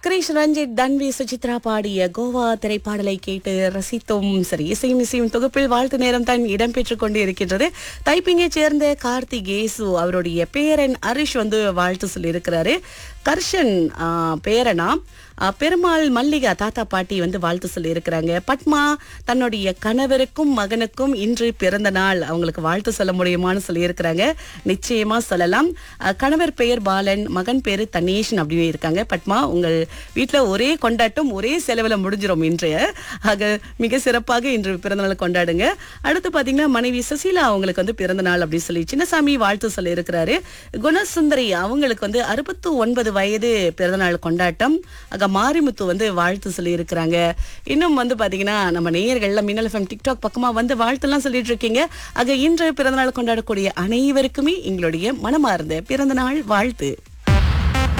கிரீஷ் ரஞ்சித் தன்வி சுசித்ரா பாடிய கோவா திரைப்பாடலை கேட்டு ரசித்தோம் சரி இசையும் இசையும் தொகுப்பில் வாழ்த்து நேரம் தான் இடம்பெற்றுக் கொண்டு இருக்கின்றது தைப்பிங்கை சேர்ந்த கார்த்திகேசு அவருடைய பேரன் ஹரிஷ் வந்து வாழ்த்து சொல்லியிருக்கிறாரு கர்ஷன் ஆ, பேரனா ஆ, பெருமாள் மல்லிகா தாத்தா பாட்டி வந்து வாழ்த்து சொல்லி இருக்கிறாங்க பத்மா தன்னுடைய கணவருக்கும் மகனுக்கும் இன்று பிறந்த நாள் அவங்களுக்கு வாழ்த்து சொல்ல முடியுமான்னு சொல்லி இருக்கிறாங்க நிச்சயமா சொல்லலாம் ஆ, கணவர் பெயர் பாலன் மகன் பேரு தனேஷன் அப்படின்னு இருக்காங்க பத்மா உங்கள் வீட்ல ஒரே கொண்டாட்டம் ஒரே செலவுல முடிஞ்சிரும் இன்றைய ஆக மிக சிறப்பாக இன்று பிறந்த நாள் கொண்டாடுங்க அடுத்து பாத்தீங்கன்னா மனைவி சுசீலா அவங்களுக்கு வந்து பிறந்த நாள் அப்படின்னு சொல்லி சின்னசாமி வாழ்த்து சொல்லி இருக்கிறாரு குணசுந்தரி அவங்களுக்கு வந்து அறுபத்து ஒன்பது வயது பிறந்தநாள் கொண்டாட்டம் ஆக மாரிமுத்து வந்து வாழ்த்து சொல்லி இருக்கிறாங்க இன்னும் வந்து பாத்தீங்கன்னா நம்ம நேயர்கள்ல மின்னல் எஃப்எம் டிக்டாக் பக்கமா வந்து வாழ்த்துலாம் சொல்லிட்டு இருக்கீங்க ஆக இன்று பிறந்தநாள் கொண்டாடக்கூடிய அனைவருக்குமே எங்களுடைய மனமார்ந்த பிறந்தநாள் வாழ்த்து